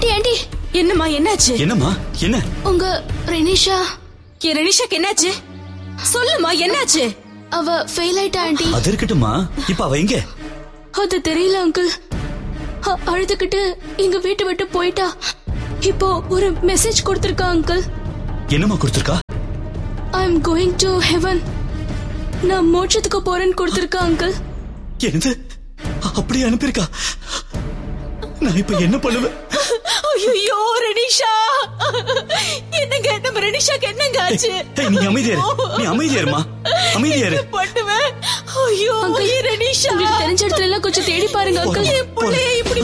aunty aunty என்னம்மா என்னாச்சு என்னம்மா என்ன உங்க ரெனிஷா என் ரெனிஷாக்கு என்னாச்சு சொல்லுமா என்னாச்சு அவ ஃபெயில் ஆயிட்டா ஆண்டி அது இருக்கட்டும்மா இப்ப அவ எங்க அது தெரியல அங்கிள் அ- அழுதுகிட்டு எங்க வீட்டை விட்டு போயிட்டா இப்போ ஒரு மெசேஜ் கொடுத்திருக்கா அங்கிள் என்னம்மா கொடுத்துருக்கா I am going to heaven நான் மோட்சத்துக்கு போறேன்னு கொடுத்திருக்கா அங்கிள் என்னது அப்படியே அனுப்பியிருக்கா நான் இப்ப என்ன பண்ணுவேன் ஐயோ ரெனிஷா என்னங்க நம்ம ரெனிஷாக்கு என்னங்க ஆச்சு ஏய், நீ அமைதியாரு நீ அமைதியாருமா அமைதியாரு பண்ணுவேன் ஐயோ அங்கிள், என் ரெனிஷா உங்களுக்கு தெரிஞ்ச இடத்துல எல்லாம் கொஞ்சம் தேடி பாருங்க அங்கிள் என் புள்ளைய இப்படி